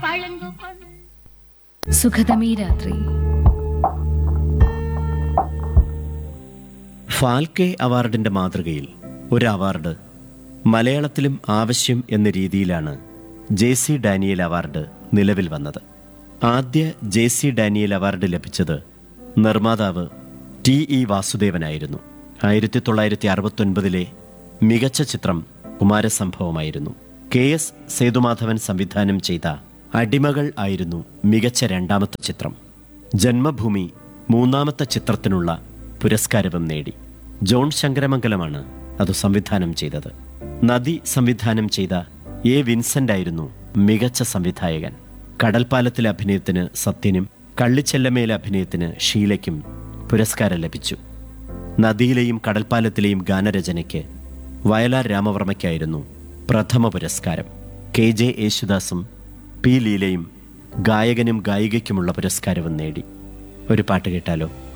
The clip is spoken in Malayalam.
പളുങ്കുകൊണ്ട് സുഖതമീ രാത്രി ഫാൽക്കെ അവാർഡിന്റെ മാതൃകയിൽ ഒരു അവാർഡ് മലയാളത്തിലും ആവശ്യം എന്ന രീതിയിലാണ് ജെ സി ഡാനിയൽ അവാർഡ് നിലവിൽ വന്നത് ആദ്യ ജെ സി ഡാനിയൽ അവാർഡ് ലഭിച്ചത് നിർമ്മാതാവ് ടി ഇ വാസുദേവനായിരുന്നു ആയിരത്തി തൊള്ളായിരത്തി അറുപത്തൊൻപതിലെ മികച്ച ചിത്രം കുമാരസംഭവമായിരുന്നു കെ എസ് സേതുമാധവൻ സംവിധാനം ചെയ്ത അടിമകൾ ആയിരുന്നു മികച്ച രണ്ടാമത്തെ ചിത്രം ജന്മഭൂമി മൂന്നാമത്തെ ചിത്രത്തിനുള്ള പുരസ്കാരവും നേടി ജോൺ ശങ്കരമംഗലമാണ് അത് സംവിധാനം ചെയ്തത് നദി സംവിധാനം ചെയ്ത എ വിൻസെന്റ് ആയിരുന്നു മികച്ച സംവിധായകൻ കടൽപ്പാലത്തിലെ അഭിനയത്തിന് സത്യനും കള്ളിച്ചെല്ലമേലെ അഭിനയത്തിന് ഷീലയ്ക്കും പുരസ്കാരം ലഭിച്ചു നദിയിലെയും കടൽപ്പാലത്തിലെയും ഗാനരചനയ്ക്ക് വയലാർ രാമവർമ്മയ്ക്കായിരുന്നു പ്രഥമ പുരസ്കാരം കെ ജെ യേശുദാസും പി ലീലയും ഗായകനും ഗായികയ്ക്കുമുള്ള പുരസ്കാരവും നേടി ഒരു പാട്ട് കേട്ടാലോ